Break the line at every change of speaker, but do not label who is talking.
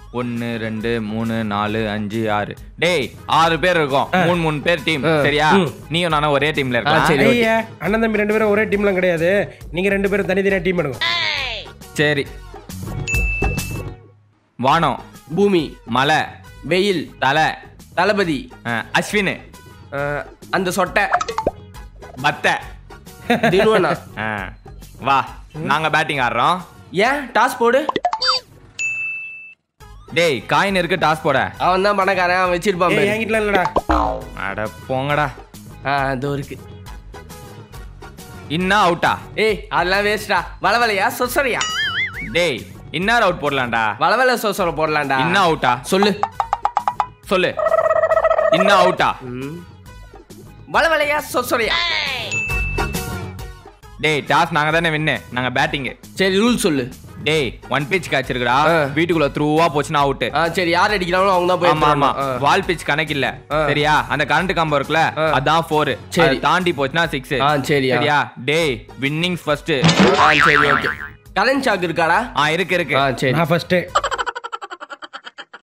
ஒன்னு ரெண்டு மூணு நாலு அஞ்சு ஆறு டேய் ஆறு பேர் இருக்கோம் மூணு மூணு பேர் டீம் சரியா நீயும் நானும் ஒரே டீம்ல இருக்கலாம்
சரி ஓகே
ஐயா அண்ணன் தம்பி ரெண்டு பேரும் ஒரே டீம்லாம் கிடையாது நீங்க ரெண்டு பேரும் தனித்தனியா டீம் எடுங்க
சரி வானம்
பூமி
மலை
வெயில்
தலை
தளபதி
அஹ், அஸ்வின்
அஹ், அந்த சொட்டை
பத்த
தினுவனா
அஹ், வா நாங்க பேட்டிங் ஆடுறோம்
ஏன் டாஸ் போடு
டேய் காயின் இருக்கு டாஸ் போட
அவன் தான் பணக்காரன் அவன் வச்சிருப்பான்
ஏய்
பாரு.
என்கிட்டலாம் இல்லடா
அட போங்கடா
ஆ அதோ இருக்கு
இன்னா அவுட்டா
ஏய் அதெல்லாம் வேஸ்டா வளவலையா சொசரையா
டேய் இன்னார் அவுட் போடலாம்டா
வளவல சொசரை போடலாம்டா
இன்னா அவுட்டா
சொல்லு
சொல்லு இன்னா அவுட்டா
ம். வளவலையா சொசரையா
டேய் டாஸ் நாங்க தானே வின்னு நாங்க பேட்டிங்
சரி ரூல் சொல்லு
டேய் ஒன் பிச் கேட்ச் இருக்குடா
ஆ.
வீட்டுக்குள்ள த்ரூவா போச்சுன்னா அவுட்
ஆ சரி யார் அடிக்கிறாங்களோ அவங்க தான் போய்
ஆமா ஆமா
எடுத்துட்டு வரணும்.
வால் பிச் கணக்கு இல்ல
ஆ.
சரியா அந்த கரண்ட் கம்பம் இருக்குல்ல
ஆ.
அதான் ஃபோர்
சரி.
தாண்டி போச்சுன்னா சிக்ஸ்
ஆ, சரியா.
சரியா டேய் வின்னிங்ஸ் ஃபர்ஸ்ட்
ஆ சரி ஓகே கரண்ட் ஷாக் இருக்காடா
ஆ இருக்கு இருக்கு
ஆ சரி
நான் ஃபர்ஸ்ட்